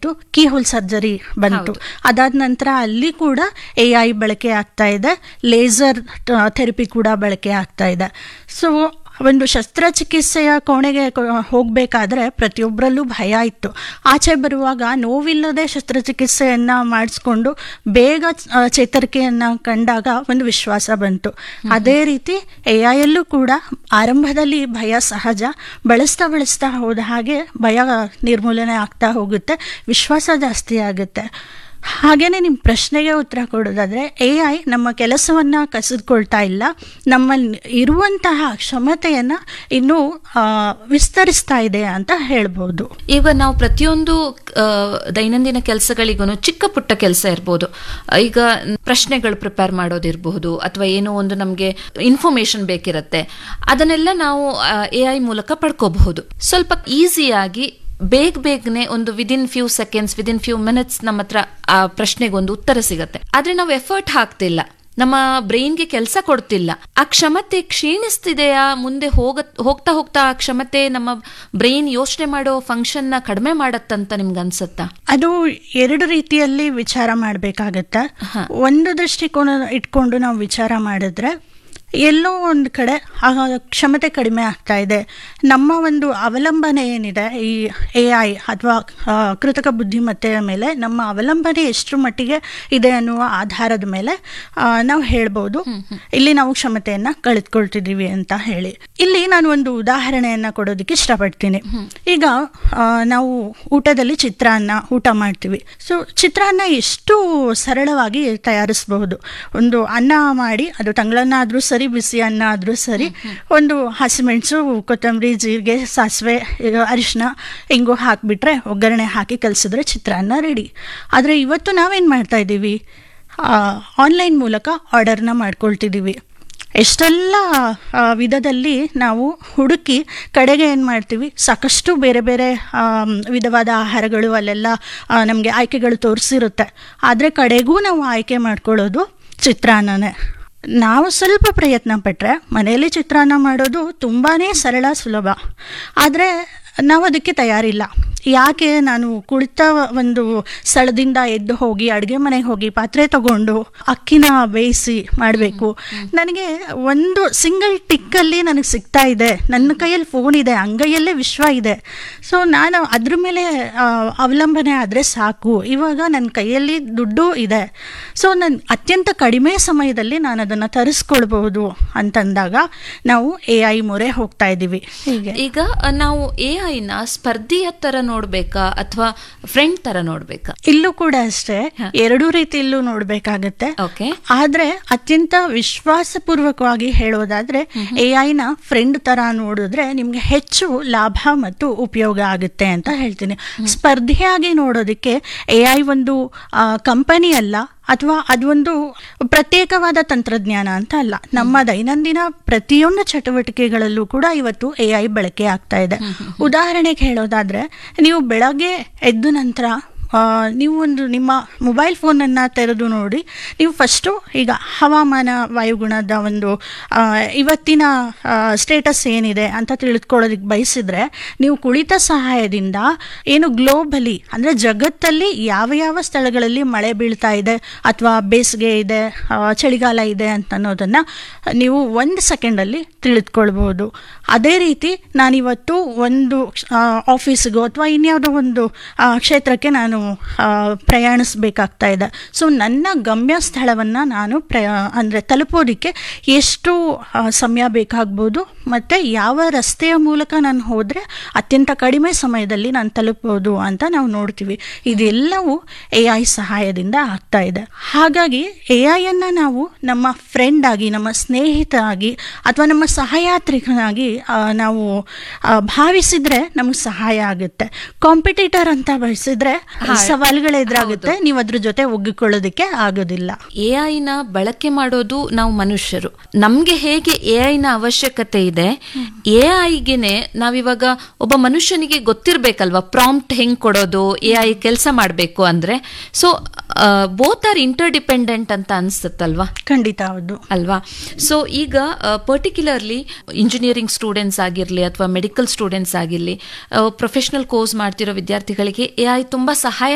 ಏನಾಯ್ತು key hole surgery ಬಂತು ಅದಾದ ನಂತರ ಅಲ್ಲಿ ಕೂಡ ಎ ಐ ಬಳಕೆ ಆಗ್ತಾ ಇದೆ ಲೇಸರ್ ಥೆರಪಿ ಕೂಡ ಬಳಕೆ ಆಗ್ತಾ ಇದೆ ಸೊ ಒಂದು ಶಸ್ತ್ರಚಿಕಿತ್ಸೆಯ ಕೋಣೆಗೆ ಹೋಗಬೇಕಾದ್ರೆ ಪ್ರತಿಯೊಬ್ಬರಲ್ಲೂ ಭಯ ಇತ್ತು ಆಚೆ ಬರುವಾಗ ನೋವಿಲ್ಲದೆ ಶಸ್ತ್ರಚಿಕಿತ್ಸೆಯನ್ನ ಮಾಡಿಸ್ಕೊಂಡು ಬೇಗ ಆ, ಚೇತರಿಕೆಯನ್ನ ಕಂಡಾಗ ಒಂದು ವಿಶ್ವಾಸ ಬಂತು ಅದೇ ರೀತಿ ಎ ಐಯಲ್ಲೂ ಕೂಡ ಆರಂಭದಲ್ಲಿ ಭಯ ಸಹಜ ಬಳಸ್ತಾ ಬಳಸ್ತಾ ಹೋದ ಹಾಗೆ ಭಯ ನಿರ್ಮೂಲನೆ ಆಗ್ತಾ ಹೋಗುತ್ತೆ ವಿಶ್ವಾಸ ಜಾಸ್ತಿ ಆಗುತ್ತೆ ಹಾಗೇನೆ ನಿಮ್ಮ ಪ್ರಶ್ನೆಗೆ ಉತ್ತರ ಕೊಡೋದಾದ್ರೆ ಎ ಐ ನಮ್ಮ ಕೆಲಸವನ್ನ ಕಸಿದುಕೊಳ್ತಾ ಇಲ್ಲ ನಮ್ಮಲ್ಲಿ ಇರುವಂತಹ ಕ್ಷಮತೆಯನ್ನ ಇನ್ನೂ ಆ, ವಿಸ್ತರಿಸ್ತಾ ಇದೆ ಅಂತ ಹೇಳ್ಬೋದು ಈಗ ನಾವು ಪ್ರತಿಯೊಂದು ಆ, ದೈನಂದಿನ ಕೆಲಸಗಳಿಗೂ ಚಿಕ್ಕ ಪುಟ್ಟ ಕೆಲಸ ಇರ್ಬೋದು ಈಗ ಪ್ರಶ್ನೆಗಳು ಪ್ರಿಪೇರ್ ಮಾಡೋದಿರಬಹುದು ಅಥವಾ ಏನೋ ಒಂದು ನಮಗೆ ಇನ್ಫಾರ್ಮೇಶನ್ ಬೇಕಿರತ್ತೆ ಅದನ್ನೆಲ್ಲ ನಾವು ಎ ಐ ಮೂಲಕ ಪಡ್ಕೋಬಹುದು ಸ್ವಲ್ಪ ಈಸಿಯಾಗಿ ಬೇಗ ಬೇಗನೆ ಒಂದು within few seconds within few minutes ನಮ್ಮ ಹತ್ರ ಆ ಪ್ರಶ್ನೆಗೊಂದು ಉತ್ತರ ಸಿಗತ್ತೆ ಆದ್ರೆ ನಾವು ಎಫರ್ಟ್ ಹಾಕ್ತಿಲ್ಲ ನಮ್ಮ ಬ್ರೈನ್ಗೆ ಕೆಲಸ ಕೊಡ್ತಿಲ್ಲ ಆ ಕ್ಷಮತೆ ಕ್ಷೀಣಿಸ್ತಿದೆಯಾ ಮುಂದೆ ಹೋಗ ಹೋಗ್ತಾ ಹೋಗ್ತಾ ಆ ಕ್ಷಮತೆ ನಮ್ಮ ಬ್ರೈನ್ ಯೋಚನೆ ಮಾಡೋ ಫಂಕ್ಷನ್ ನ ಕಡಿಮೆ ಮಾಡತ್ತಂತ ನಿಮ್ಗೆ ಅನ್ಸತ್ತಾ ಅದು ಎರಡು ರೀತಿಯಲ್ಲಿ ವಿಚಾರ ಮಾಡಬೇಕಾಗತ್ತೆ ಒಂದು ದೃಷ್ಟಿಕೋನ ಇಟ್ಕೊಂಡು ನಾವು ವಿಚಾರ ಮಾಡಿದ್ರೆ ಎಲ್ಲೋ ಒಂದು ಕಡೆ ಆ ಕ್ಷಮತೆ ಕಡಿಮೆ ಆಗ್ತಾ ಇದೆ ನಮ್ಮ ಒಂದು ಅವಲಂಬನೆ ಏನಿದೆ ಈ ಎ ಐ ಅಥವಾ ಕೃತಕ ಬುದ್ಧಿಮತ್ತೆಯ ಮೇಲೆ ನಮ್ಮ ಅವಲಂಬನೆ ಎಷ್ಟು ಮಟ್ಟಿಗೆ ಇದೆ ಅನ್ನುವ ಆಧಾರದ ಮೇಲೆ ಆ, ನಾವು ಹೇಳ್ಬೋದು ಇಲ್ಲಿ ನಾವು ಕ್ಷಮತೆಯನ್ನ ಕಳೆದುಕೊಳ್ತಿದ್ದೀವಿ ಅಂತ ಹೇಳಿ ಇಲ್ಲಿ ನಾನು ಒಂದು ಉದಾಹರಣೆಯನ್ನ ಕೊಡೋದಕ್ಕೆ ಇಷ್ಟಪಡ್ತೀನಿ ಈಗ ಆ, ನಾವು ಊಟದಲ್ಲಿ ಚಿತ್ರಾನ್ನ ಊಟ ಮಾಡ್ತೀವಿ ಸೊ ಚಿತ್ರಾನ್ನ ಎಷ್ಟು ಸರಳವಾಗಿ ತಯಾರಿಸಬಹುದು ಒಂದು ಅನ್ನ ಮಾಡಿ ಅದು ತಂಗಳನ್ನ ಆದ್ರೂ ಸರಿ ಬಿಸಿ ಅನ್ನ ಆದ್ರೂ ಸರಿ ಒಂದು ಹಸಿಮೆಣಸು ಕೊತ್ತಂಬರಿ ಜೀರಿಗೆ ಸಾಸಿವೆ ಅರಿಶಿನ ಹಿಂಗು ಹಾಕಿಬಿಟ್ರೆ ಒಗ್ಗರಣೆ ಹಾಕಿ ಕಲಿಸಿದ್ರೆ ಚಿತ್ರಾನ್ನ ರೆಡಿ ಆದರೆ ಇವತ್ತು ನಾವೇನು ಮಾಡ್ತಾ ಇದ್ದೀವಿ ಆನ್ಲೈನ್ ಮೂಲಕ ಆರ್ಡರ್ನ ಮಾಡ್ಕೊಳ್ತಿದ್ದೀವಿ ಎಷ್ಟೆಲ್ಲ ಆ, ವಿಧದಲ್ಲಿ ನಾವು ಹುಡುಕಿ ಕಡೆಗೆ ಏನು ಮಾಡ್ತೀವಿ ಸಾಕಷ್ಟು ಬೇರೆ ಬೇರೆ ಆಮ್, ವಿಧವಾದ ಆಹಾರಗಳು ಅಲ್ಲೆಲ್ಲ ನಮಗೆ ಆಯ್ಕೆಗಳು ತೋರಿಸಿರುತ್ತೆ ಆದರೆ ಕಡೆಗೂ ನಾವು ಆಯ್ಕೆ ಮಾಡ್ಕೊಳ್ಳೋದು ಚಿತ್ರಾನ್ನನೇ ನಾವು ಸ್ವಲ್ಪ ಪ್ರಯತ್ನ ಪಟ್ಟರೆ ಮನೆಯಲ್ಲಿ ಚಿತ್ರಾನ್ನ ಮಾಡೋದು ತುಂಬಾ ಸರಳ ಸುಲಭ ಆದರೆ ನಾವು ಅದಕ್ಕೆ ತಯಾರಿಲ್ಲ ಯಾಕೆ ನಾನು ಕುಳಿತ ಒಂದು ಸ್ಥಳದಿಂದ ಎದ್ದು ಹೋಗಿ ಅಡುಗೆ ಮನೆಗೆ ಹೋಗಿ ಪಾತ್ರೆ ತಗೊಂಡು ಅಕ್ಕಿನ ಬೇಯಿಸಿ ಮಾಡಬೇಕು ನನಗೆ ಒಂದು ಸಿಂಗಲ್ ಟಿಕ್ಕಲ್ಲಿ ನನಗೆ ಸಿಗ್ತಾ ಇದೆ ನನ್ನ ಕೈಯಲ್ಲಿ ಫೋನ್ ಇದೆ ಅಂಗೈಯಲ್ಲೇ ವಿಶ್ವ ಇದೆ ಸೊ ನಾನು ಅದ್ರ ಮೇಲೆ ಆ, ಅವಲಂಬನೆ ಆದರೆ ಸಾಕು ಇವಾಗ ನನ್ನ ಕೈಯಲ್ಲಿ ದುಡ್ಡು ಇದೆ ಸೊ ನಾನು ಅತ್ಯಂತ ಕಡಿಮೆ ಸಮಯದಲ್ಲಿ ನಾನು ಅದನ್ನು ತರಿಸ್ಕೊಳ್ಬಹುದು ಅಂತಂದಾಗ ನಾವು ಎ ಐ ಮೊರೆ ಹೋಗ್ತಾ ಇದ್ದೀವಿ ಹೀಗೆ ಈಗ ಆ, ನಾವು ಎ ಐನ ಸ್ಪರ್ಧಿಯ ತರ ನೋಡ್ಬೇಕಾ ಅಥವಾ ಫ್ರೆಂಡ್ ತರ ನೋಡ್ಬೇಕಾ ಇಲ್ಲೂ ಕೂಡ ಅಷ್ಟೇ ಎರಡೂ ರೀತಿಯಲ್ಲೂ ನೋಡ್ಬೇಕಾಗತ್ತೆ ಓಕೆ ಆದ್ರೆ ಅತ್ಯಂತ ವಿಶ್ವಾಸಪೂರ್ವಕವಾಗಿ ಹೇಳೋದಾದ್ರೆ ಎ ಐನ ಫ್ರೆಂಡ್ ತರ ನೋಡಿದ್ರೆ ನಿಮ್ಗೆ ಹೆಚ್ಚು ಲಾಭ ಮತ್ತು ಉಪಯೋಗ ಆಗುತ್ತೆ ಅಂತ ಹೇಳ್ತೀನಿ ಸ್ಪರ್ಧೆಯಾಗಿ ನೋಡೋದಕ್ಕೆ ಎ ಐ ಒಂದು ಕಂಪನಿ ಅಲ್ಲ ಅಥವಾ ಅದೊಂದು ಪ್ರತ್ಯೇಕವಾದ ತಂತ್ರಜ್ಞಾನ ಅಂತ ಅಲ್ಲ ನಮ್ಮ ದೈನಂದಿನ ಪ್ರತಿಯೊಂದು ಚಟುವಟಿಕೆಗಳಲ್ಲೂ ಕೂಡ ಇವತ್ತು ಎ ಐ ಬಳಕೆ ಆಗ್ತಾ ಇದೆ ಉದಾಹರಣೆಗೆ ಹೇಳೋದಾದ್ರೆ ನೀವು ಬೆಳಗ್ಗೆ ಎದ್ದ ನಂತರ ಆ, ನೀವು ಒಂದು ನಿಮ್ಮ ಮೊಬೈಲ್ ಫೋನನ್ನು ತೆರೆದು ನೋಡಿ ನೀವು ಫಸ್ಟು ಈಗ ಹವಾಮಾನ ವಾಯುಗುಣದ ಒಂದು ಆ, ಇವತ್ತಿನ ಸ್ಟೇಟಸ್ ಏನಿದೆ ಅಂತ ತಿಳಿದುಕೊಳ್ಳೋದಕ್ಕೆ ಬಯಸಿದ್ರೆ ನೀವು ಕುಳಿತ ಸಹಾಯದಿಂದ ಏನು ಗ್ಲೋಬಲಿ ಅಂದರೆ ಜಗತ್ತಲ್ಲಿ ಯಾವ ಯಾವ ಸ್ಥಳಗಳಲ್ಲಿ ಮಳೆ ಬೀಳ್ತಾ ಇದೆ ಅಥವಾ ಬೇಸಿಗೆ ಇದೆ ಆ, ಚಳಿಗಾಲ ಇದೆ ಅಂತ ಅನ್ನೋದನ್ನು ನೀವು ಒಂದು ಸೆಕೆಂಡಲ್ಲಿ ತಿಳಿದುಕೊಳ್ಬೋದು ಅದೇ ರೀತಿ ನಾನಿವತ್ತು ಒಂದು ಆಫೀಸ್ಗೋ ಅಥವಾ ಇನ್ಯಾವುದೋ ಒಂದು ಆ, ಕ್ಷೇತ್ರಕ್ಕೆ ನಾನು ಆ, ಪ್ರಯಾಣಿಸ್ಬೇಕಾಗ್ತಾ ಇದೆ ಸೊ ನನ್ನ ಗಮ್ಯ ಸ್ಥಳವನ್ನು ನಾನು ಪ್ರಯಾ ಅಂದರೆ ತಲುಪೋದಕ್ಕೆ ಎಷ್ಟು ಆ, ಸಮಯ ಬೇಕಾಗ್ಬೋದು ಮತ್ತು ಯಾವ ರಸ್ತೆಯ ಮೂಲಕ ನಾನು ಹೋದರೆ ಅತ್ಯಂತ ಕಡಿಮೆ ಸಮಯದಲ್ಲಿ ನಾನು ತಲುಪಬಹುದು ಅಂತ ನಾವು ನೋಡ್ತೀವಿ ಇದೆಲ್ಲವೂ ಎ ಐ ಸಹಾಯದಿಂದ ಆಗ್ತಾ ಇದೆ ಹಾಗಾಗಿ ಎ ಐಯನ್ನು ನಾವು ನಮ್ಮ ಫ್ರೆಂಡ್ ಆಗಿ ನಮ್ಮ ಸ್ನೇಹಿತ ಆಗಿ ಅಥವಾ ನಮ್ಮ ಸಹಯಾತ್ರಿಕನಾಗಿ ಆ, ನಾವು ಆ, ಭಾವಿಸಿದ್ರೆ ನಮ್ಗೆ ಸಹಾಯ ಆಗುತ್ತೆ ಕಾಂಪಿಟೇಟರ್ ಅಂತ ಬಯಸಿದ್ರೆ ಸವಾಲುಗಳು ಎದುರಾಗುತ್ತೆ ನೀವು ಅದ್ರ ಜೊತೆ ಒಗ್ಗಿಕೊಳ್ಳೋದಕ್ಕೆ ಆಗೋದಿಲ್ಲ ಎ ಐನ ಬಳಕೆ ಮಾಡೋದು ನಾವು ಮನುಷ್ಯರು ನಮ್ಗೆ ಹೇಗೆ ಎ ಐನ ಅವಶ್ಯಕತೆ ಇದೆ ಎ ಐಗೆನೆ ನಾವಿವಾಗ ಒಬ್ಬ ಮನುಷ್ಯನಿಗೆ ಗೊತ್ತಿರ್ಬೇಕಲ್ವಾ ಪ್ರಾಂಪ್ಟ್ ಹೆಂಗ್ ಕೊಡೋದು ಎ ಐ ಕೆಲಸ ಮಾಡಬೇಕು ಅಂದ್ರೆ so both are interdependent ಅಂತ ಅನ್ಸುತ್ತಲ್ವಾ ಖಂಡಿತ ಹೌದು ಅಲ್ವಾ ಸೊ ಈಗ ಪರ್ಟಿಕ್ಯುಲರ್ಲಿ ಇಂಜಿನಿಯರಿಂಗ್ ಸ್ಟೂಡೆಂಟ್ಸ್ ಆಗಿರಲಿ ಅಥವಾ ಮೆಡಿಕಲ್ ಸ್ಟೂಡೆಂಟ್ಸ್ ಆಗಿರಲಿ ಪ್ರೊಫೆಷನಲ್ ಕೋರ್ಸ್ ಮಾಡ್ತಿರೋ ವಿದ್ಯಾರ್ಥಿಗಳಿಗೆ ಎ ಐ ತುಂಬ ಸಹಾಯ